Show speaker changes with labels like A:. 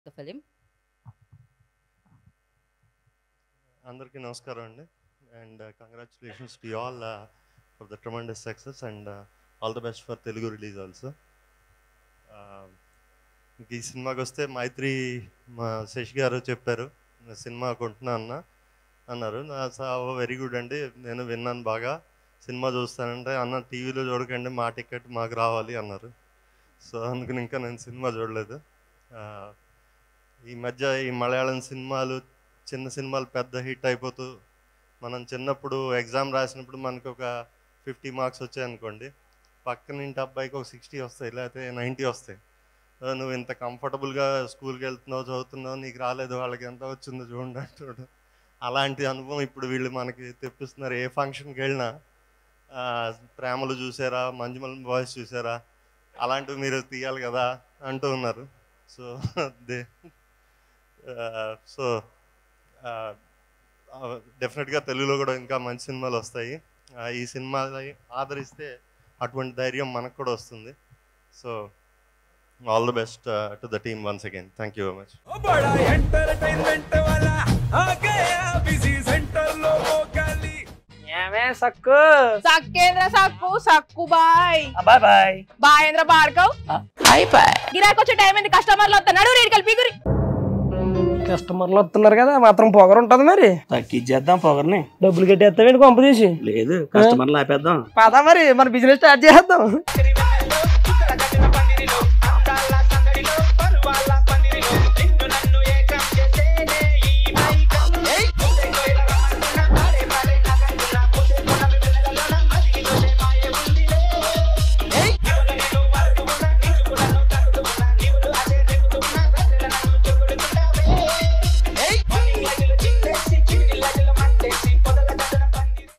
A: the film.
B: అందరికీ నమస్కారం అండి and congratulations to all for the tremendous success and all the best for Telugu release also ఈ సినిమాకి వస్తే మైత్రి మా శశి గారు చెప్పారు "నా సినిమా కొంటున్నా అన్న అన్నారు వెరీ గుడ్ అండి నేను విన్నాను బాగా సినిమా చూస్తానంటే అన్న టీవీలో చూడకండి మా టికెట్ మాకు రావాలి అన్నారు సో అందుకని ఇంకా నేను సినిమా చూడలేదు ఆ, ఈ మధ్య ఈ మలయాళం సినిమాలు చిన్న సినిమాలు పెద్ద హిట్ అయిపోతూ మనం చిన్నప్పుడు ఎగ్జామ్ రాసినప్పుడు మనకు ఒక ఫిఫ్టీ మార్క్స్ వచ్చాయనుకోండి పక్కన ఇంటి అబ్బాయికి ఒక సిక్స్టీ వస్తాయి లేకపోతే నైంటీ వస్తాయి "ఓ, నువ్వు ఇంత కంఫర్టబుల్గా స్కూల్కి వెళ్తున్నావు చదువుతున్నావు నీకు రాలేదు వాళ్ళకి ఎంత వచ్చిందో చూడండి అంటాడు అలాంటి అనుభవం ఇప్పుడు వీళ్ళు మనకి తెప్పిస్తున్నారు ఏ ఫంక్షన్కి వెళ్ళినా ఆ, ప్రేమలు చూసారా మంజుమల్ బాయ్స్ చూసారా అలాంటివి మీరు తీయాలి కదా అంటూ ఉన్నారు సో దే సో డెఫినెట్గా తెలుగులో కూడా ఇంకా మంచి సినిమాలు వస్తాయి ఆ, ఈ సినిమాని ఆదరిస్తే అటువంటి ధైర్యం మనకు కూడా వస్తుంది so all the best to the team once again thank you very much
C: बड़ा एंटरटेनमेंट वाला आ गया बिजी सेंटर लोगों का ली
D: ఏమే సక్కు
E: సక్కేంద్ర సక్కు సక్కు బాయ్
D: బాయ్ బాయ్
E: బాయేంద్ర భార్గవ్
D: బాయ్ బాయ్
E: గిరాకి వచ్చే టైం ఏంది కస్టమర్లు వస్తున్నాడు రేడికి వెళ్ళి పీకురి
D: కస్టమర్లు వస్తున్నారు కదా మాత్రం పొగరు ఉంటది మరి
F: తగ్గించేద్దాం పొగర్ని
D: డబ్బులు కట్టేస్తావేంటి కొంప తీసి
F: లేదు కస్టమర్లు ఆపేద్దాం
D: పదా మరి మన బిజినెస్ స్టార్ట్ చేద్దాం